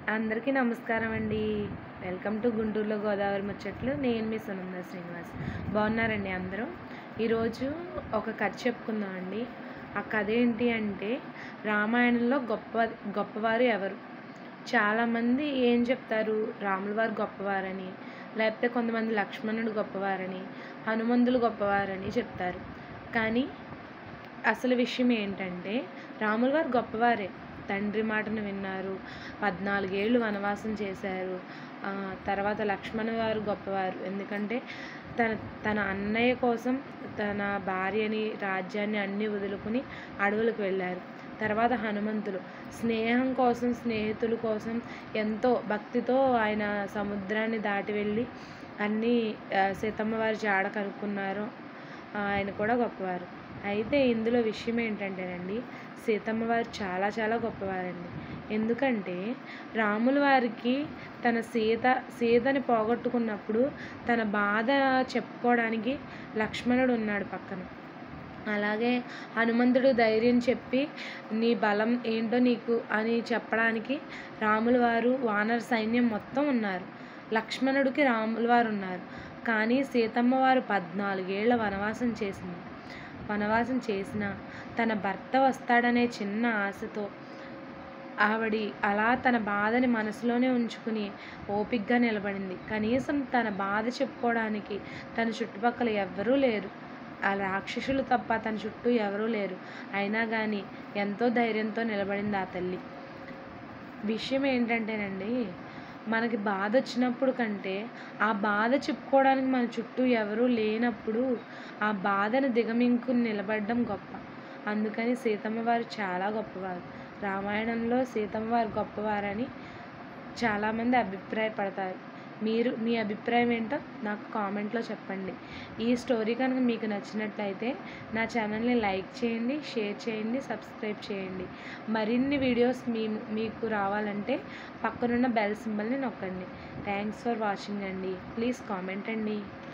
అందరికీ నమస్కారం అండి వెల్కమ్ టు గుంటూరులో గోదావరి ముచ్చట్లు నేను మీ సునంద శ్రీనివాస్ బాగున్నారండి అందరూ ఈరోజు ఒక కథ చెప్పుకుందాం అండి ఆ కథ ఏంటి అంటే రామాయణంలో గొప్ప గొప్పవారు ఎవరు చాలామంది ఏం చెప్తారు రాముల వారు గొప్పవారని లేకపోతే కొంతమంది లక్ష్మణుడు గొప్పవారని హనుమంతులు గొప్పవారని చెప్తారు కానీ అసలు విషయం ఏంటంటే రాముల వారు గొప్పవారే తండ్రి మాటను విన్నారు పద్నాలుగేళ్ళు వనవాసం చేశారు ఆ, తర్వాత లక్ష్మణ వారు గొప్పవారు ఎందుకంటే తన తన అన్నయ్య కోసం తన భార్యని రాజ్యాన్ని అన్నీ వదులుకుని అడవులకు వెళ్ళారు తర్వాత హనుమంతులు స్నేహం కోసం స్నేహితుల కోసం ఎంతో భక్తితో ఆయన సముద్రాన్ని దాటి వెళ్ళి అన్నీ ఆ, సీతమ్మ వారి జాడ కనుక్కున్నారు ఆయన కూడా గొప్పవారు అయితే ఇందులో విషయం ఏంటంటేనండి సీతమ్మ వారు చాలా చాలా గొప్పవారండి ఎందుకంటే రాముల వారికి తన సీత సీతని పోగొట్టుకున్నప్పుడు తన బాధ చెప్పుకోవడానికి లక్ష్మణుడు ఉన్నాడు పక్కన అలాగే హనుమంతుడు ధైర్యం చెప్పి నీ బలం ఏంటో నీకు అని చెప్పడానికి రాముల వారు వానర సైన్యం మొత్తం ఉన్నారు లక్ష్మణుడికి రాముల వారు ఉన్నారు కానీ సీతమ్మ వారు పద్నాలుగేళ్ల వనవాసం చేసింది వనవాసం చేసిన తన భర్త వస్తాడనే చిన్న ఆశతో ఆవిడి అలా తన బాధని మనసులోనే ఉంచుకుని ఓపిగ్గా నిలబడింది కనీసం తన బాధ చెప్పుకోవడానికి తన చుట్టుపక్కల ఎవ్వరూ లేరు ఆ రాక్షసులు తప్ప తన చుట్టూ ఎవరూ లేరు అయినా కానీ ఎంతో ధైర్యంతో నిలబడింది ఆ తల్లి విషయం ఏంటంటేనండి మనకి బాధ వచ్చినప్పుడు కంటే ఆ బాధ చెప్పుకోవడానికి మన చుట్టూ ఎవరూ లేనప్పుడు ఆ బాధను దిగమింగుకుని నిలబడడం గొప్ప అందుకని సీతమ్మ వారు చాలా గొప్పవారు రామాయణంలో సీతమ్మ వారు గొప్పవారని చాలామంది అభిప్రాయపడతారు మీరు మీ అభిప్రాయం ఏంటో నాకు కామెంట్లో చెప్పండి ఈ స్టోరీ కనుక మీకు నచ్చినట్లయితే నా ఛానల్ని లైక్ చేయండి షేర్ చేయండి సబ్స్క్రైబ్ చేయండి మరిన్ని వీడియోస్ మీ మీకు రావాలంటే పక్కనున్న బెల్ సింబల్ని నొక్కండి థ్యాంక్స్ ఫర్ వాచింగ్ అండి ప్లీజ్ కామెంట్ అండి